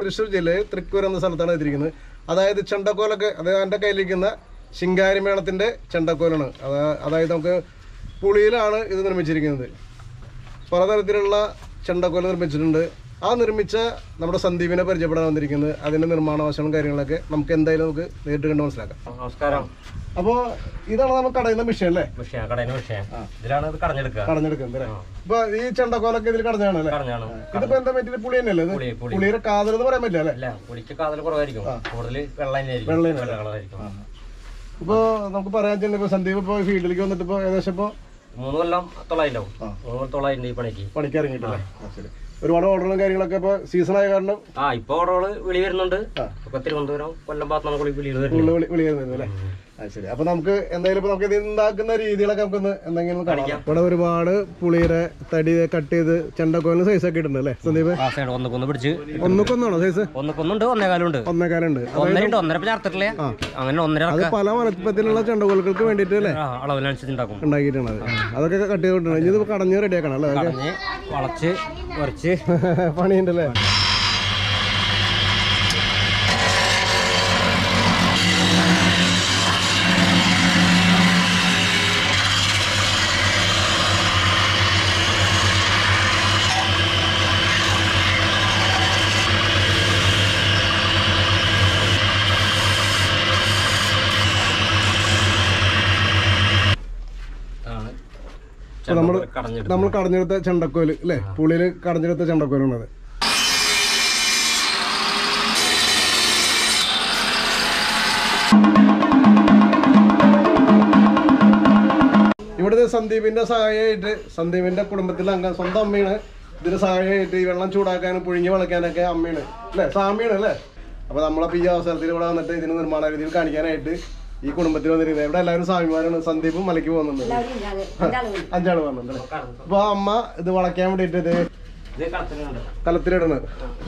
തൃശ്ശൂർ ജില്ലയിൽ തൃക്കൂർ എന്ന സ്ഥലത്താണ് എത്തിയിരിക്കുന്നത് അതായത് ചെണ്ടക്കോലൊക്കെ അതായത് എൻ്റെ കയ്യിലിരിക്കുന്ന ശിങ്കാരി മേളത്തിൻ്റെ ചെണ്ടക്കോലാണ് അതാ- അതായത് നമുക്ക് പുളിയിലാണ് ഇത് നിർമ്മിച്ചിരിക്കുന്നത് പലതരത്തിലുള്ള ചെണ്ടക്കോല നിർമ്മിച്ചിട്ടുണ്ട് ആ നിർമ്മിച്ച നമ്മുടെ സന്ദീപിനെ പരിചയപ്പെടാൻ വന്നിരിക്കുന്നത് അതിൻ്റെ നിർമ്മാണ വശങ്ങളും കാര്യങ്ങളൊക്കെ നമുക്ക് എന്തായാലും നമുക്ക് നേരിട്ട് കണ്ട് മനസ്സിലാക്കാം നമസ്കാരം അപ്പോൾ ഇതാണ് നമ്മൾ കടയുന്ന മിഷൻ അല്ലേ വിഷയം കടയിന് വിഷയം ഇതിലാണ് ഇത് കടഞ്ഞെടുക്കുക കടഞ്ഞെടുക്കുന്നത് അല്ലേ ഇപ്പൊ ഈ ചെണ്ടക്കോലൊക്കെ ഇതിൽ കടഞ്ഞാണ് അല്ലേ കടഞ്ഞാണ് ഇതിപ്പോ എന്താ പറ്റില്ല പുളി തന്നെയല്ലേ ഇത് പുളി പുളി പുളിയുടെ കാതൽ എന്ന് പറയാൻ പറ്റില്ല അല്ലേ അല്ല പുളിക്ക് കാതൽ കുറവായിരിക്കും കൂടുതൽ വെള്ളം തന്നെയായിരിക്കും വെള്ളം വെള്ള കളറായിരിക്കും ഇപ്പൊ നമുക്ക് പറയാൻ വെച്ചാൽ ഇപ്പൊ സന്ദീപ് ഇപ്പൊ ഫീൽഡിലേക്ക് വന്നിട്ട് ഇപ്പൊ ഏകദേശം ഇപ്പൊ മൂന്ന് കൊല്ലം തൊള്ളായിരം മൂന്ന് കൊല്ലം തൊള്ളായിരം ഈ പണിക്ക് പണിക്ക് ഇറങ്ങിയിട്ടില്ലേ ആ, ശരി ഒരുപാട് ഓർഡറുകളും കാര്യങ്ങളൊക്കെ ഇപ്പൊ സീസൺ ആയ കാരണം ആ ഇപ്പൊ ഓർഡറുകൾ വിളി വരുന്നുണ്ട് ഇപ്പൊ തിരുവനന്തപുരം കൊല്ലം ഭാഗത്താണ് കൂടി വിളി വരുന്നത് ഉള്ള വിളി വിളി വരുന്നത് അല്ലേ അത് ശരി അപ്പൊ നമുക്ക് എന്തായാലും ഇപ്പൊ നമുക്ക് ഇത് ഉണ്ടാക്കുന്ന രീതികളൊക്കെ നമുക്ക് ഒന്ന് എന്തെങ്കിലും ഒന്ന് കാണാം ഇവിടെ ഒരുപാട് പുളിയുടെ തടി കട്ട് ചെയ്ത് ചെണ്ടക്കോലിന് സൈസ് ഒക്കെ ഇട്ടുണ്ട് അല്ലേ സന്ദീപ് ആ സൈഡ് ഒന്നുകൊന്ന് പിടിച്ച് ഒന്നൊക്കൊന്നാണോ സൈസ് ഒന്നുകൊന്നുണ്ട് ഒന്നേകാലുണ്ട് ഒന്നേക്കാലുണ്ട് ഒന്നരണ്ട് ഒന്നര ഇപ്പൊ ചേർത്തിട്ടില്ല അങ്ങനെ ഒന്നര അത് പല വലുപ്പത്തിലുള്ള ചെണ്ടകോലുകൾക്ക് വേണ്ടിയിട്ട് അല്ലേ ആ, അളവിനനുസരിച്ച് ഉണ്ടാക്കും ഉണ്ടാക്കിയിട്ടാണ് അത്. അതൊക്കെ കട്ട് ചെയ്തിട്ടുണ്ട് ഇനി ഇത് കടഞ്ഞ് റെഡിയാക്കണം അല്ലേ അതൊക്കെ കടഞ്ഞ് വളച്ച് കുറച്ച് പണിയുണ്ടല്ലേ ആണ് നമ്മള് കടഞ്ഞെടുക്കും നമ്മൾ കടഞ്ഞെടുത്ത ചെണ്ടക്കോല് അല്ലേ പുളിയിൽ കടഞ്ഞെടുത്ത ചെണ്ടക്കോലാണത് ഇവിടുത്തെ സന്ദീപിന്റെ സഹായമായിട്ട് സന്ദീപിന്റെ കുടുംബത്തിലെ അംഗം സ്വന്തം അമ്മയാണ് ഇതിന് സഹായമായിട്ട് ഈ വെള്ളം ചൂടാക്കാനും പുഴുങ്ങി വളയ്ക്കാനൊക്കെ അമ്മയാണ് അല്ലേ സാമിയാണ് അല്ലേ അപ്പൊ നമ്മളപ്പോ ഈ അവസരത്തിൽ ഇവിടെ വന്നിട്ട് ഇതിന് നിർമ്മാണ രീതിയിൽ കാണിക്കാനായിട്ട് ഈ കുടുംബത്തിൽ വന്നിരിക്കുന്നത് ഇവിടെ എല്ലാവരും സ്വാമിമാരാണ് സന്ദീപും മലയ്ക്ക് പോകുന്നുണ്ട് അഞ്ചാള് വന്നിട്ടുണ്ട് അപ്പൊ ആ അമ്മ ഇത് വളയ്ക്കാൻ വേണ്ടിട്ട് ഇത് ഇത് കടത്തിലുണ്ട് കലത്തിലിടണത്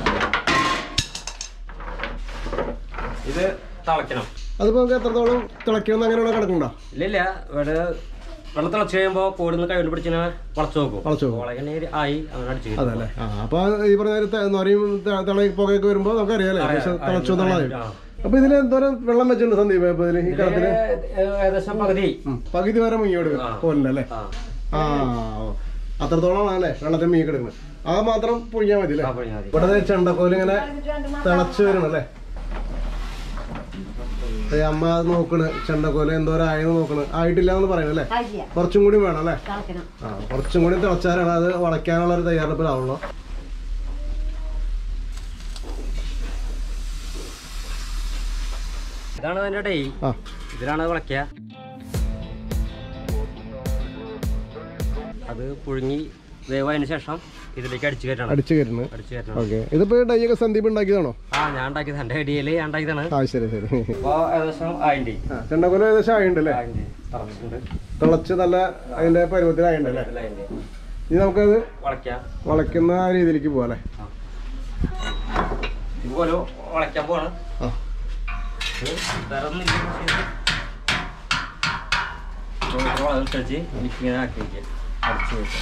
ഇത് തിളയ്ക്കണം അതിപ്പോ നമുക്ക് എത്രത്തോളം തിളയ്ക്കണം അങ്ങനെയുള്ള കിടക്കണ്ട ഇല്ലില്ല ഇവിടെ വെള്ളം തിളച്ച് കഴിയുമ്പോ കോടുന്ന് കൈകൊണ്ട് പിടിച്ചിനെ വളച്ചു നോക്കും വളച്ചു നോക്കും. വളകനെ ആയി അങ്ങനെ അടിച്ചു കയറ്റും. അതല്ലേ ആ അപ്പൊ ഈ പറഞ്ഞ ഒരു ത- നൊരയും ത- തിളയും പുകയൊക്കെ വരുമ്പോ നമുക്ക് അറിയാലേ പക്ഷെ തിളച്ചു എന്നുള്ളത് ആ. അപ്പൊ ഇതിന് എന്തോരം വെള്ളം വെച്ചിട്ടുണ്ട് സന്ദീപ് ഇപ്പൊ ഇതില് ഈ കളത്തില് ഏ- ഏകദേശം പകുതി ഉം. പകുതി വരെ മുങ്ങിയോട് കോലിനല്ലേ ആ ആ ഓ. അത്രത്തോളം അല്ലേ വെള്ളത്തിൽ മീൻ കിടക്കുന്നത് അത് മാത്രം പുഴിഞ്ഞാൽ മതി അല്ലേ ആ, പൊഴിഞ്ഞാ മതി. ഇവിടെ ദേ ചെണ്ടക്കോല് ഇങ്ങനെ തിളച്ച് വരണം അല്ലേ ദേ അമ്മ അത് നോക്കണ് ചെണ്ടക്കോല് എന്തോരം ആയെന്ന് നോക്കണ് ആയിട്ടില്ല എന്ന് പറയണ അല്ലേ കുറച്ചും കൂടി വേണം അല്ലേ ആ കുറച്ചും കൂടി തിളച്ചാലാണ് അത് വളയ്ക്കാനുള്ള ഒരു തയ്യാറെടുപ്പിലാവുള്ളൂ ഇതാണ് അതിന്റെ ഡേ ആ ഇതിലാണ് വിളക്കുക അത് പുഴുങ്ങി വേവായതിനു ശേഷം ഇതിലേക്ക് അടിച്ചു കയറ്റണം അടിച്ചു കയറ്റുന്നത് അടിച്ചു കയറ്റണം ഓക്കെ ഇതിപ്പോ ഡൈ ഒക്കെ സന്ദീപ് ഉണ്ടാക്കിയതാണോ ആ ഞാൻ ഉണ്ടാക്കിയത് എന്റെ ഐഡിയയില് ഞാൻ ഉണ്ടാക്കിയതാണ് ആ ശരി ശരി അപ്പൊ ഏകദേശം ആയിണ്ട് ആ ചെണ്ടക്കോല ഏകദേശം ആയിട്ടുണ്ട് അല്ലേ ആയിണ്ട് തിളച്ചിട്ടുണ്ട് തിളച്ച് നല്ല അതിന്റെ പരുവത്തിലായിട്ടുണ്ട് അല്ലേ ഇതിലായിണ്ട്. ഇനി നമുക്കത് വളയ്ക്കാം വളയ്ക്കുന്ന ആ രീതിയിലേക്ക് പോവാം അല്ലേ ഇതുപോലെ വളയ്ക്കാൻ പോവാണ് ആ ഇത് വേറെ ഒന്നുമില്ല. ഇത് വളം കഴിച്ച് ഇങ്ങനെ ആക്കി വയ്ക്കുക അടിച്ച് വയ്ക്കുക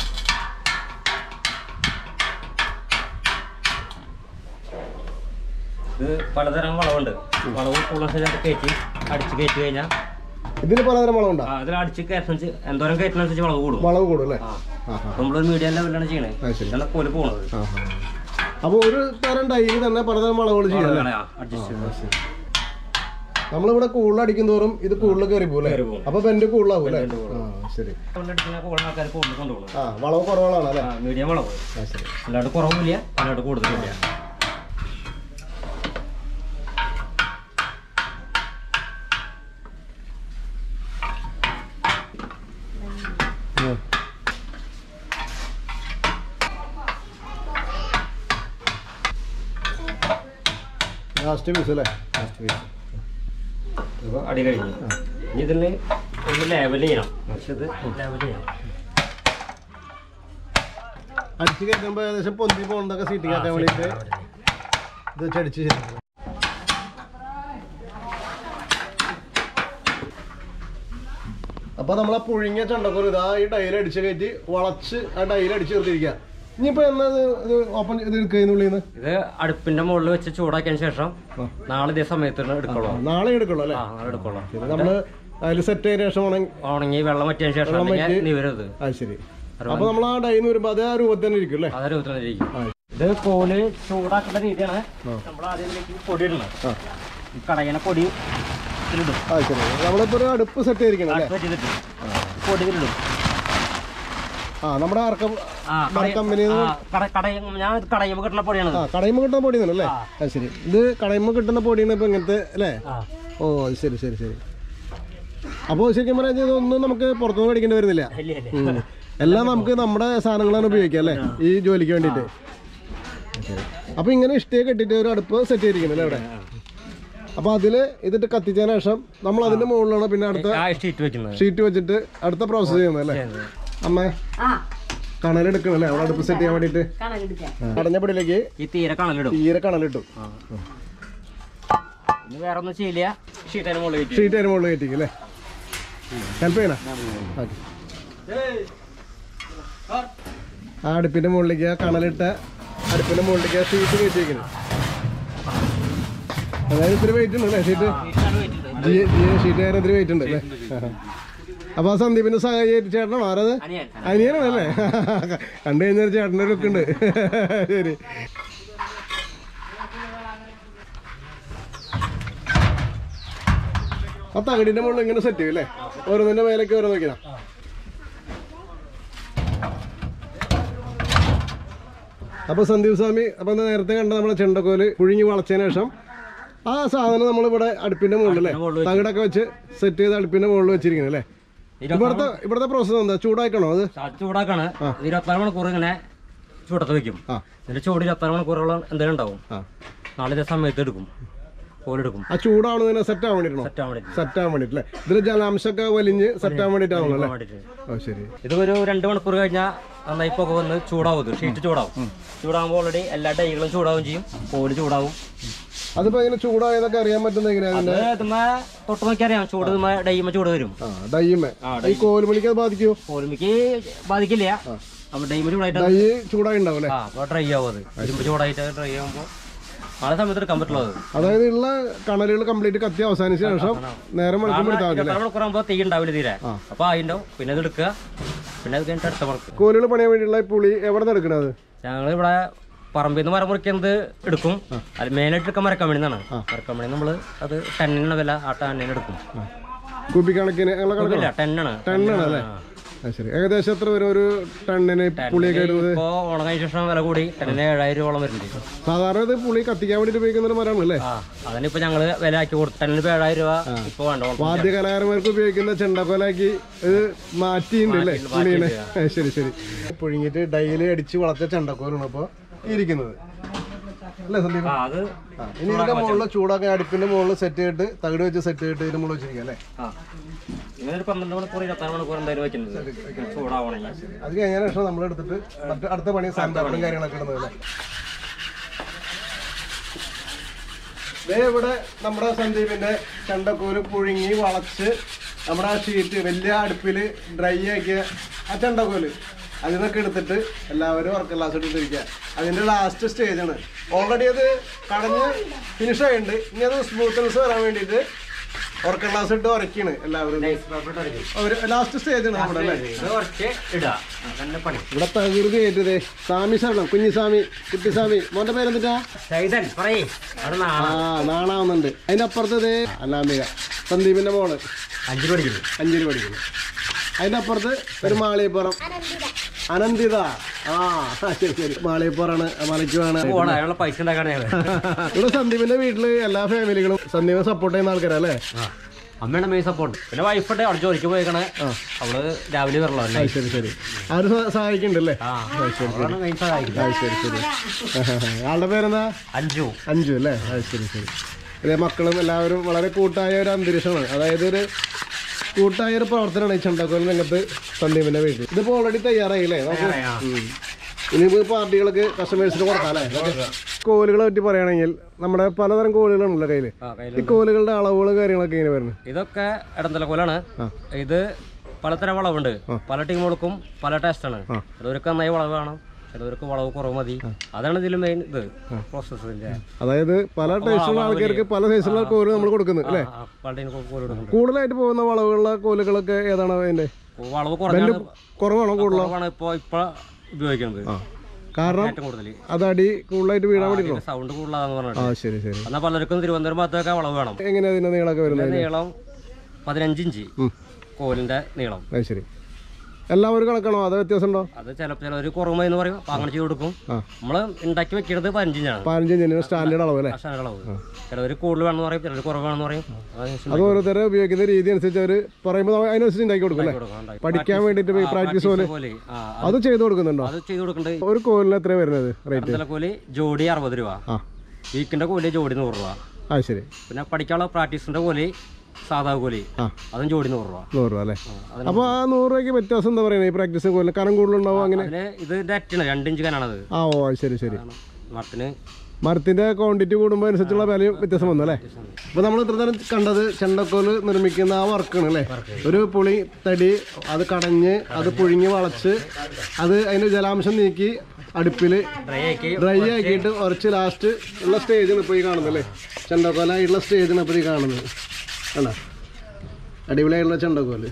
ഇത് പലതരം വളവുണ്ട് വളവ് കൂടുതൽ കയറ്റി അടിച്ച് കയറ്റി കഴിഞ്ഞാൽ ഇതിന് പലതരം വളമുണ്ടോ ആ ഇതിൽ അടിച്ച് കയറ്റുന്ന എന്തോരം കയറ്റുന്നതനുസരിച്ച് വളവ് കൂടും വളവ് കൂടും അല്ലേ ആ ആ ആ നമ്മളൊരു മീഡിയം ലെവലിലാണ് ചെയ്യണേ അത് ശരി ഇതാണ് കോല് പോണത് ആ ആ അപ്പോൾ ഒരു തരം ഡൈയിൽ തന്നെ പലതരം വളവുകൾ ചെയ്യാം അല്ലേ അഡ്ജസ്റ്റ് നമ്മളിവിടെ കൂടുതൽ അടിക്കും തോറും ഇത് കൂടുതൽ കയറി പോകും കയറി അല്ലേ പോകും. അപ്പൊ പെന്റ് കൂടുതലാവും അല്ലേ പെന്റ് കൂടുതൽ. ആ ശരി അടിക്കുന്ന കൂടുതൽ ആൾക്കാർ കൂടുതൽ കൊണ്ടുപോകണം ആ വളവ് കുറവുകളാണ് അല്ലേ മീഡിയം വളവ് ആ ശരി അല്ലാണ്ട് കുറവില്ല അല്ലാണ്ട് കൂടുതലില്ല ഉം. ലാസ്റ്റ് പീസ് അല്ലേ ലാസ്റ്റ് പീസ് ഇപ്പൊ അടി കഴിഞ്ഞു ഇനി ഇതിന് ഒന്ന് ലെവൽ ചെയ്യണം പക്ഷെ ഇത് ലെവൽ ചെയ്യണം അടിച്ച് കയറ്റുമ്പോൾ ഏകദേശം പൊന്തി പോകുന്നതൊക്കെ സീറ്റിംഗ് ആക്കാൻ വേണ്ടിയിട്ട് ഇത് വെച്ച് അടിച്ച് ശരിയാക്കണം അപ്പൊ നമ്മൾ ആ പുഴുങ്ങിയ ചണ്ടക്കോല് ഇതാ ഈ ഡൈൽ അടിച്ച് കയറ്റി വളച്ച് ആ ഡൈൽ അടിച്ച് ചേർത്തിരിക്കുക ഇനിയിപ്പോ എന്നാ ഇത് ഇത് ഓപ്പൺ ഇത് എടുക്കുന്നതിനുള്ളിൽ ഇത് അടുപ്പിന്റെ മുകളിൽ വെച്ച് ചൂടാക്കിയതിന് ശേഷം നാളെ ഇതേ സമയത്ത് എടുക്കുള്ളൂ നാളെ എടുക്കുള്ളൂ അല്ലേ ആ നാളെ എടുക്കുള്ളൂ ഇത് നമ്മള് അതിൽ സെറ്റ് ചെയ്ത ശേഷം ഉണങ്ങി ഉണങ്ങി വെള്ളം വറ്റിയതിന് ശേഷം വെള്ളം അല്ലെങ്കിൽ വറ്റി- നിവരത് അത് ശരി അപ്പൊ നമ്മൾ ആ ഡൈന്ന് വരുമ്പോ അതേ ആ രൂപത്തിൽ തന്നെ ഇരിക്കും അല്ലേ അതൊരു ഉത്തരവാദിരിക്കും ഇത് കോല് ചൂടാക്കുന്ന രീതിയാണ് നമ്മൾ ആദ്യം ഇതിലേക്ക് പൊടി ഇടണം ആ ഈ കടയിലെ പൊടി ഇതിലിടും അത് ശരി നമ്മളിപ്പോ ഒരു അടുപ്പ് സെറ്റ് ചെയ്തിരിക്കണം അല്ലേ അടുപ്പ് വെച്ചിട്ട് പൊടി ഇതിലിടും ആ നമ്മുടെ അറക്കം ആ നമ്മുടെ കമ്പനിയിൽ ആ, കട- കടയിൽ ഞാൻ ഇത് കടയിൽ കിട്ടുന്ന പൊടിയാണ് ആ കടയുമ്പോ കിട്ടുന്ന പൊടി അല്ലേ അത് ശരി ഇത് കടയുമ്പോ കിട്ടുന്ന പൊടിയാണ് ഇപ്പൊ ഇങ്ങനത്തെ അല്ലേ ആ ഓ അത് ശരി ശരി ശരി അപ്പോൾ ശരിക്കും പറഞ്ഞാൽ ഇതൊന്നും നമുക്ക് പുറത്തുനിന്ന് മേടിക്കേണ്ടി വരുന്നില്ല ഇല്ല, ഇല്ല. ഉം. എല്ലാം നമുക്ക് നമ്മുടെ സാധനങ്ങളാണ് ഉപയോഗിക്കുക അല്ലേ ഈ ജോലിക്ക് വേണ്ടിയിട്ട് അപ്പൊ ഇങ്ങനെ ഇഷ്ടയെ കെട്ടിട്ട് ഒരു അടുപ്പ് സെറ്റ് ചെയ്തിരിക്കുന്നത് അവിടെ അപ്പൊ അതില് ഇതിട്ട് കത്തിച്ചതിന് ശേഷം നമ്മൾ അതിന്റെ മുകളിലാണ് പിന്നെ അടുത്ത ആ ഷീറ്റ് വെക്കുന്നത് ഷീറ്റ് വെച്ചിട്ട് അടുത്ത പ്രോസസ് ചെയ്യുന്നത് അല്ലേ അമ്മ ആ കണലെടുക്കണല്ലേ അവിടെ അടുപ്പ് സെറ്റ് ചെയ്യാൻ വേണ്ടിട്ട് കണക്കെടുക്കാം അടഞ്ഞ പൊടിയിലേക്ക് ഈ തീരെ കണലിടും തീരെ കണലിട്ടു ഇനി വേറെ ഒന്നും ചെയ്യില്ല ഷീറ്റ് അതിന് മുകളിൽ വെച്ച് ഷീറ്റ് അതിന് മുകളിൽ കയറ്റിക്കും അല്ലേ ഹെൽപ്പ് ചെയ്യണ ഓക്കെ ആ അടുപ്പിന്റെ മുകളിലേക്ക് ആ കണലിട്ട അടുപ്പിന്റെ മുകളിലേക്ക് ആ ഷീറ്റ് കയറ്റിയിരിക്കുന്നു അതായത് ഇത്തിരി വെയിറ്റ് ഉണ്ട് അല്ലേ ഷീറ്റ് ഷീറ്റ് കാര്യം ഇത്തിരി വെയിറ്റ് ഉണ്ട് അല്ലേ അപ്പൊ ആ സന്ദീപിന്റെ സഹായി ചേട്ടനാണോ ആരത് അനിയൻ അനിയനാണല്ലേ കണ്ടു കഴിഞ്ഞാൽ ചേട്ടൻ്റെ ഒരു ലുക്ക് ഉണ്ട് ശരി ആ തകടിന്റെ മുകളിൽ ഇങ്ങനെ സെറ്റ് ചെയ്യും അല്ലേ ഓരോന്നിന്റെ മേലേക്ക് ഓരോ നോക്കിയാ അപ്പൊ സന്ദീപ് സ്വാമി അപ്പൊ നേരത്തെ കണ്ട നമ്മുടെ ചെണ്ടക്കോല് പുഴുങ്ങി വളച്ചതിന് ശേഷം ആ സാധനം നമ്മളിവിടെ അടുപ്പിന്റെ മുകളിൽ അല്ലേ തകിടൊക്കെ വെച്ച് സെറ്റ് ചെയ്ത് അടുപ്പിന്റെ മുകളിൽ വെച്ചിരിക്കുന്നത് അല്ലേ ഇവിടുത്തെ ഇവിടുത്തെ പ്രോസസ് എന്താ ചൂടാക്കണോ അത് ചൂടാക്കാണ് ഇരുപത്തിനാല് മണിക്കൂർ ഇങ്ങനെ ചൂടത്ത് വെക്കും ആ ഇതിന്റെ ചൂട് ഇരുപത്തിനാല് മണിക്കൂറോളം എന്തെങ്കിലും ഉണ്ടാവും ആ നാളെ ഇതേ സമയത്ത് എടുക്കും കോലെടുക്കും ആ ചൂടാവുന്നതിനെ സെറ്റ് ആവാൻ വേണ്ടിട്ടോ സെറ്റ് ആവാൻ വേണ്ടിയിട്ട് സെറ്റ് ആവാൻ വേണ്ടിട്ട് അല്ലേ ഇതിൽ ജലാംശമൊക്കെ വലിഞ്ഞ് സെറ്റ് ആവാൻ വേണ്ടിട്ടാണല്ലോ അല്ലേ വേണ്ടിയിട്ട് ഓ ശരി ഇത് ഒരു രണ്ട് മണിക്കൂർ കഴിഞ്ഞാൽ നന്നായി പുക വന്ന് ചൂടാവും ഇത് ഷീറ്റ് ചൂടാവും ചൂടാകുമ്പോൾ ഓൾറെഡി എല്ലാ ഡൈകളും ചൂടാവും ചെയ്യും കോല് ചൂടാവും അതിപ്പോ ഇങ്ങനെ ചൂടായതൊക്കെ അറിയാൻ പറ്റുന്ന എങ്ങനെയാ അത് ഇതുമ്മ തൊട്ട് നോക്കി അറിയാം ചൂട് ഇതുമ്മ ഡൈമ്മ ചൂട് വരും ആ ഡയ്യമേ ഈ കോലുമണിക്ക് അത് ബാധിക്കുമോ കോലുമിക്ക് ബാധിക്കില്ല അപ്പൊ ഡൈമ ചൂടായിട്ട് ഡൈ ചൂടായി ഉണ്ടാവും അല്ലേ ആ അപ്പൊ ഡ്രൈ ആവും അത് ഇരുമ്പ് ചൂടായിട്ട് ഡ്രൈ ആകുമ്പോൾ നാളെ സമയത്ത് എടുക്കാൻ പറ്റുള്ളൂ അത് അതായത് ഉള്ള കണലുകൾ കംപ്ലീറ്റ് കത്തി അവസാനിച്ച ശേഷം നേരം മണിക്കൂർ എടുത്താൽ മതി അല്ലേ ഇരുപത്താറ് മണിക്കൂറാകുമ്പോൾ തീ ഉണ്ടാവില്ല തീരെ അപ്പൊ അതിൻ്റെ പിന്നെ ഇത് എടുക്കുക പിന്നെ അത് കഴിഞ്ഞിട്ട് അടുത്ത മണിക്കൂർ കോലുകൾ പണിയാൻ വേണ്ടിയുള്ള ഈ പുളി എവിടെ നിന്ന് എടുക്കണത് ഞങ്ങൾ ഇവിടെ പറമ്പിൽ നിന്ന് മരം മുറിക്കുന്നത് എടുക്കും അത് മെയിനായിട്ട് എടുക്കാൻ മരക്കമ്പനി നിന്നാണ് മരക്കമ്പനി നമ്മൾ അത് ടെന്നിന് വില ആ ടെന്നിന് എടുക്കും കുപ്പിക്കണക്കിന് ഞങ്ങളെ കണക്കാണ് ഇല്ല ടെന്നാണ് ടണ്ണാണ് അല്ലേ ആ ശരി ഏകദേശം എത്ര വരും ഒരു ടണ്ണിന് പുളിയൊക്കെ ഇടുന്നത് ഇപ്പോ ഓണം കഴിഞ്ഞ ശേഷം വില കൂടി ടെന്നിന് ഏഴായിരം രൂപയോളം വരുന്നുണ്ട് സാധാരണ ഇത് പുളി കത്തിക്കാൻ വേണ്ടിട്ട് ഉപയോഗിക്കുന്ന ഒരു മരമാണ് അല്ലേ ആ അതിനിപ്പോ ഞങ്ങള് വില ആക്കി കൊടുത്തു ടെന്നിന് ഇപ്പൊ ഏഴായിരം രൂപ ഇപ്പൊ വേണ്ട ഓണം. വാദ്യ കലാകാരന്മാർക്ക് ഉപയോഗിക്കുന്ന ചെണ്ടക്കോലാക്കി ഇത് മാറ്റിയിട്ടുണ്ട് അല്ലേ പുളിനെ ആ, ശരി ശരി പുഴുങ്ങിയിട്ട് ഡൈലി അടിച്ച് വളർത്തിയ ചെണ്ടക്കോലാണ് ഇപ്പൊ ഇരിക്കുന്നത് അല്ലേ സന്ദീപ് ആ അത് ആ, ഇനി ഇതിന്റെ മുകളിൽ ചൂടാക്കി അടുപ്പിന്റെ മുകളിൽ സെറ്റ് ചെയ്തിട്ട് തകിട് വെച്ച് സെറ്റ് ചെയ്തിട്ട് ഇതിന്റെ മുകളിൽ വെച്ചിരിക്കുക അല്ലേ ആ ഇങ്ങനെ ഒരു പന്ത്രണ്ട് മണിക്കൂർ ഇരുപത്താറ് മണിക്കൂർ എന്തായാലും വെക്കുന്നത് ചൂടാവണമെങ്കിൽ അത് കഴിഞ്ഞ ശേഷം നമ്മൾ എടുത്തിട്ട് മറ്റു അടുത്ത പണി സാമ്പാറും കാര്യങ്ങളൊക്കെ ഇടുന്നത് അല്ലേ ദേ ഇവിടെ നമ്മുടെ സന്ദീപിന്റെ ചെണ്ടക്കൂര് പുഴുങ്ങി വളച്ച് നമ്മുടെ ആ ഷീറ്റ് വലിയ അടുപ്പിൽ ഡ്രൈ ആക്കിയ ആ ചെണ്ടക്കോല് അതിൽ നിന്നൊക്കെ എടുത്തിട്ട് എല്ലാവരും വർക്ക് ക്ലാസ് ഇട്ടിട്ടിരിക്കുക അതിന്റെ ലാസ്റ്റ് സ്റ്റേജ് ആണ് ഓൾറെഡി അത് കടഞ്ഞ് ഫിനിഷ് ആയിട്ടുണ്ട് ഇനി അത് സ്മൂത്ത്നെസ് വരാൻ വേണ്ടിയിട്ട് വർക്ക് ക്ലാസ് ഇട്ട് ഉറക്കാണ് എല്ലാവരും ഒരു ലാസ്റ്റ് സ്റ്റേജ് ആണ് നമ്മുടെ അല്ലേ ഇത് കുറച്ച് ഇടുക അതന്നെ പണി ഇവിടെ തകൃതി ഏറ്റത് സ്വാമി ശരണം കുഞ്ഞിസ്വാമി കുട്ടിസ്വാമി മോന്റെ പേരെന്തിട്ടാ ശൈതൻ പറയേ അവിടെ ആ നാളെ നാണാവുന്നുണ്ട് അതിന്റെ അപ്പുറത്ത് ഇതേ അനാമിക സന്ദീപിന്റെ മോള് അഞ്ചു പഠിക്കുന്നു അഞ്ചിൽ പഠിക്കുന്നു അതിന്റെ അപ്പുറത്ത് ഒരു മാളിയപ്പുറം അനന്തിത ആ ശരി ശരി മാളിയപ്പുറാണ് മലയ്ക്കുമാണ് പോണ അയാളുടെ പൈസ ഉണ്ടാക്കാണ് ഞങ്ങള് ഇവിടെ സന്ദീപിന്റെ വീട്ടില് എല്ലാ ഫാമിലികളും സന്ദീപ് സപ്പോർട്ട് ചെയ്യുന്ന ആൾക്കാരാ അല്ലേ ആ. അമ്മയുടെ മെയ് സപ്പോർട്ട് പിന്നെ വൈഫുണ്ട് അവിടെ ജോലിക്ക് പോയേക്കണേ അവള് രാവിലെ വരണല്ലോ ആ, അല്ലേ ശരി ശരി അവര് സ- സഹായിക്കുന്നുണ്ടല്ലേ ആ അവളാണ് മെയിൻ സഹായിക്കുന്നത് ആ, ശരി ശരി ആളുടെ പേരെന്താ അഞ്ചു അഞ്ചു അല്ലേ അത് ശരി ശരി ഇതേ മക്കളും എല്ലാവരും വളരെ കൂട്ടായ ഒരു അന്തരീക്ഷമാണ് അതായത് ഒരു കൂട്ടായ ഒരു പ്രവർത്തനമാണ് ഈ ചണ്ടക്കോൽ രംഗത്ത് സന്ദീപിന്റെ വീട്ടിൽ ഇതിപ്പോ ഓൾറെഡി തയ്യാറായി അല്ലേ നമുക്ക് ആ. ഉം. ഇനിയിപ്പോ പാർട്ടികൾക്ക് കസ്റ്റമേഴ്സിന് കൊടുക്കാം അല്ലേ കോലുകളെ പറ്റി പറയുകയാണെങ്കിൽ നമ്മുടെ പലതരം കോലുകളുണ്ടല്ലോ കയ്യില് ആ, കയ്യില്. ഈ കോലുകളുടെ അളവുകൾ കാര്യങ്ങളൊക്കെ ഇങ്ങനെ വരുന്നത് ഇതൊക്കെ ഇടന്തലക്കോലാണ് ഇത് പലതരം വളവുണ്ട് പല ടീമുകൾക്കും പല ടേസ്റ്റാണ് ചിലവർക്ക് നന്നായി വളവ് വേണം ചിലവർക്ക് വളവ് കുറവ് മതി അതാണ് ഇതിൽ മെയിൻ ഇത് പ്രോസസ്സിന്റെ അതായത് പല ടേസ്റ്റുള്ള ആൾക്കാർക്ക് പല സൈസിലുള്ള കോല് നമ്മൾ കൊടുക്കുന്നത് അല്ലേ പള്ളിയിൽ കോല് കൊടുക്കുന്നുണ്ട് കൂടുതലായിട്ട് പോകുന്ന വളവുള്ള കോലുകളൊക്കെ ഏതാണ് അതിന്റെ വളവ് കുറഞ്ഞാണ് കുറവാണോ കൂടുതൽ കുറവാണ് ഇപ്പോൾ ഇപ്പോൾ ഉപയോഗിക്കുന്നത് ആ കാരണം ഏറ്റവും കൂടുതൽ അത് അടി കൂടുതലായിട്ട് വീഴാൻ വേണ്ടിട്ടോ സൗണ്ട് കൂടുതലാന്ന് പറഞ്ഞിട്ട് ആ ശരി ശരി എന്നാൽ പലർക്കും തിരുവനന്തപുരം ഭാഗത്തൊക്കെ വളവ് വേണം എങ്ങനെയാ അതിന്റെ നീളമൊക്കെ വരുന്നത് ഇതിന്റെ നീളം പതിനഞ്ച് ഇഞ്ച് ഉം. കോലിന്റെ നീളം അത് ശരി എല്ലാം ഒരു കണക്കാണോ അത് വ്യത്യാസം ഉണ്ടോ അത് ചിലപ്പോൾ ചിലവർ കുറവ് എന്ന് പറയും അപ്പോൾ അങ്ങനെ ചെയ്ത് കൊടുക്കും ആ നമ്മൾ ഉണ്ടാക്കി വെക്കുന്നത് പതിനഞ്ചിഞ്ചാണ് പതിനഞ്ച് ഇഞ്ചിന് സ്റ്റാൻഡേർഡ് അളവ് അല്ലേ ഭക്ഷണ അളവ് ചിലവർ കൂടുതൽ വേണമെന്ന് പറയും ചിലർ കുറവ് വേണമെന്ന് പറയും അതനുസരിച്ച് അത് ഓരോരുത്തരെ ഉപയോഗിക്കുന്ന രീതി അനുസരിച്ച് അവർ പറയുമ്പോൾ നമ്മൾ അതിനനുസരിച്ച് ഉണ്ടാക്കി കൊടുക്കും അല്ലേ കൊടുക്കാം, ഉണ്ടാക്കി. പഠിക്കാൻ വേണ്ടിയിട്ട് ആ, പ്രാക്ടീസ് പോലെ പോലെ ആ അത് ചെയ്ത് കൊടുക്കുന്നുണ്ടോ അത് ചെയ്ത് കൊടുക്കേണ്ടത് ഒരു കോലിന് എത്ര വരുന്നത് റേറ്റ് കടന്തല കോലി ജോഡി അറുപത് രൂപ ആ വീക്കിന്റെ കോലി ജോഡി നൂറ് രൂപ ആ ശരി പിന്നെ പഠിക്കാനുള്ള പ്രാക്ടീസിന്റെ കോലി സാധാ കോലി ആ അതും ജോഡി നൂറ് രൂപ നൂറ് രൂപ അല്ലേ ആ, അതിന് അപ്പോൾ ആ നൂറ് രൂപയ്ക്ക് വ്യത്യാസം എന്താ പറയുന്നത് ഈ പ്രാക്ടീസ് കോലിന് കനം കൂടുതലുണ്ടാവും അങ്ങനെ അതിന് ഇത് ഡാറ്റാണ് രണ്ട് ഇഞ്ച് കനാണത് ആ ഓ അത് ശരി ശരി മരത്തിന് മരത്തിന്റെ ക്വാണ്ടിറ്റി കൂടുമ്പോൾ അനുസരിച്ചുള്ള വിലയും വ്യത്യാസം വന്നു അല്ലേ അപ്പോൾ നമ്മൾ ഇത്ര നേരം കണ്ടത് ചെണ്ടക്കോല് നിർമ്മിക്കുന്ന ആ വർക്കാണ് അല്ലേ ഒരു പുളി തടി അത് കടഞ്ഞ് അത് പുഴുങ്ങി വളച്ച് അത് അതിന്റെ ജലാംശം നീക്കി അടുപ്പിൽ ഡ്രൈ ആക്കി ഡ്രൈ ആക്കിയിട്ട് ഉറച്ച് ലാസ്റ്റ് ഉള്ള സ്റ്റേജാണ് ഇപ്പോൾ ഈ കാണുന്നത് അല്ലേ ചെണ്ടക്കോലായിട്ടുള്ള സ്റ്റേജാണ് ഇപ്പോൾ ഈ കാണുന്നത് കണ്ടോ അടിപൊളിയായിട്ടുള്ള ചെണ്ടക്കോല്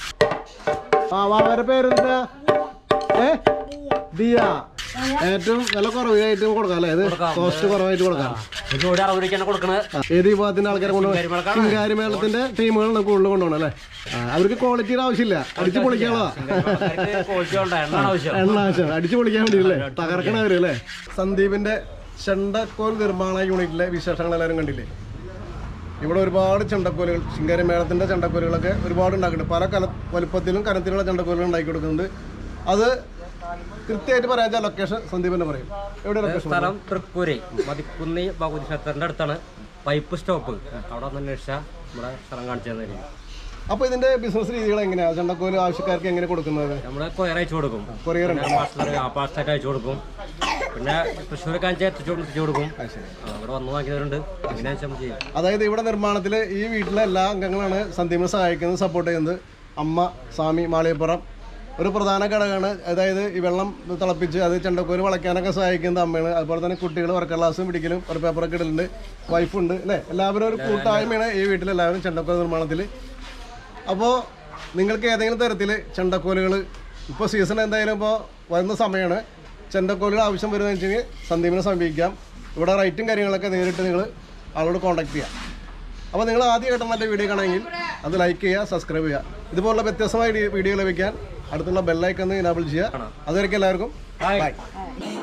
ആ വാവരെ പേരെന്താ ഏ ദിയ ഏറ്റവും വില കുറവായിട്ട് കൊടുക്കാം അല്ലേ ഇത് കോസ്റ്റ് കുറവായിട്ട് കൊടുക്കാം ജോഡി അറുപത് രൂപയ്ക്കാണ് കൊടുക്കുന്നത് ആ, ഏത് വിഭാഗത്തിന്റെ ആൾക്കാരെ കൊണ്ടുപോകണം കരിമേളക്കാണ്. ചിങ്കാരി മേളത്തിന്റെ ടീമുകളാണ് കൂടുതൽ കൊണ്ടുപോകണം അല്ലേ ആ, അവർക്ക് ക്വാളിറ്റിയുടെ ആവശ്യമില്ല അടിച്ചു പൊളിക്കാനുള്ളതാ ക്വാളിറ്റി ഉണ്ട് എണ്ണാണ് ആവശ്യം എണ്ണ ആവശ്യം അടിച്ചു പൊളിക്കാൻ വേണ്ടിയല്ലേ തകർക്കണവര് അല്ലേ സന്ദീപിന്റെ ചെണ്ടക്കോൽ നിർമ്മാണ യൂണിറ്റിലെ വിശേഷങ്ങൾ എല്ലാവരും കണ്ടില്ലേ ഇവിടെ ഒരുപാട് ചെണ്ടക്കോലുകൾ ശിങ്കാരി മേളത്തിന്റെ ചെണ്ടക്കോലുകളൊക്കെ ഒരുപാട് ഉണ്ടാക്കുന്നുണ്ട് പല കന വലുപ്പത്തിലും കനത്തിലുള്ള ചെണ്ടക്കോലുകൾ ഉണ്ടാക്കി കൊടുക്കുന്നുണ്ട് അത് കൃത്യമായിട്ട് പറയാൻ ലൊക്കേഷൻ സന്ദീപ് പറയും എവിടെ ലൊക്കേഷൻ സ്ഥലം തൃക്കൂര് മതിക്കുന്നി ഭഗവതി ക്ഷേത്രത്തിന്റെ അടുത്താണ് പൈപ്പ് സ്റ്റോപ്പ് അവിടെ ഒന്ന് അന്വേഷിച്ചാൽ നമ്മുടെ സ്ഥലം കാണിച്ചു തന്നിരിക്കും അപ്പൊ ഇതിന്റെ ബിസിനസ് രീതികൾ എങ്ങനെയാ ചെണ്ടക്കോല് ആവശ്യക്കാർക്ക് എങ്ങനെ കൊടുക്കുന്നത് നമ്മൾ കൊയർ അയച്ചു കൊടുക്കും കൊറിയർ പിന്നെ പാഴ്സൽ ആ പാഴ്സലായിട്ട് അയച്ചു കൊടുക്കും പിന്നെ തൃശ്ശൂരൊക്കെ അഞ്ച് എത്തിച്ചു എത്തിച്ചു കൊടുക്കും ആ, ഇവിടെ വന്ന് വാങ്ങിയവരുണ്ട് അങ്ങനെ വെച്ചാൽ നമുക്ക് ചെയ്യാം അതായത് ഇവിടെ നിർമ്മാണത്തിൽ ഈ വീട്ടിലെ എല്ലാ അംഗങ്ങളാണ് സന്ദീപിനെ സഹായിക്കുന്നത് സപ്പോർട്ട് ചെയ്യുന്നത് അമ്മ സ്വാമി മാളിയപ്പുറം ഒരു പ്രധാന ഘടകമാണ് അതായത് ഈ വെള്ളം തിളപ്പിച്ച് അത് ചെണ്ടക്കോല് വളയ്ക്കാനൊക്കെ സഹായിക്കുന്നത് അമ്മയാണ് അതുപോലെ തന്നെ കുട്ടികൾ വർക്ക് ക്ലാസ്സും പിടിക്കലും ഒരു പേപ്പറൊക്കെ ഇടലുണ്ട് വൈഫുണ്ട് അല്ലേ എല്ലാവരും ഒരു കൂട്ടായ്മയാണ് ഈ വീട്ടിൽ എല്ലാവരും ചെണ്ടക്കോൽ നിർമ്മാണത്തിൽ അപ്പോൾ നിങ്ങൾക്ക് ഏതെങ്കിലും തരത്തിൽ ചെണ്ടക്കോലുകൾ ഇപ്പോൾ സീസൺ എന്തായാലും ഇപ്പോൾ വരുന്ന സമയമാണ് ചെണ്ടക്കോലുകൾ ആവശ്യം വരുന്നതെന്ന് വെച്ച് കഴിഞ്ഞാൽ സന്ദീപിനെ സമീപിക്കാം ഇവിടെ റേറ്റും കാര്യങ്ങളൊക്കെ നേരിട്ട് നിങ്ങൾ ആളോട് കോൺടാക്ട് ചെയ്യാം അപ്പോൾ നിങ്ങൾ ആദ്യമായിട്ട് നല്ല വീഡിയോ കാണുമെങ്കിൽ അത് ലൈക്ക് ചെയ്യുക സബ്സ്ക്രൈബ് ചെയ്യുക ഇതുപോലുള്ള വ്യത്യസ്തമായ വീഡിയോ ലഭിക്കാൻ അടുത്തുള്ള ബെല്ലൈക്കൺ ഇനാബിൾ ചെയ്യുക അതുവരെയ്ക്കും എല്ലാവർക്കും Bye. ബൈ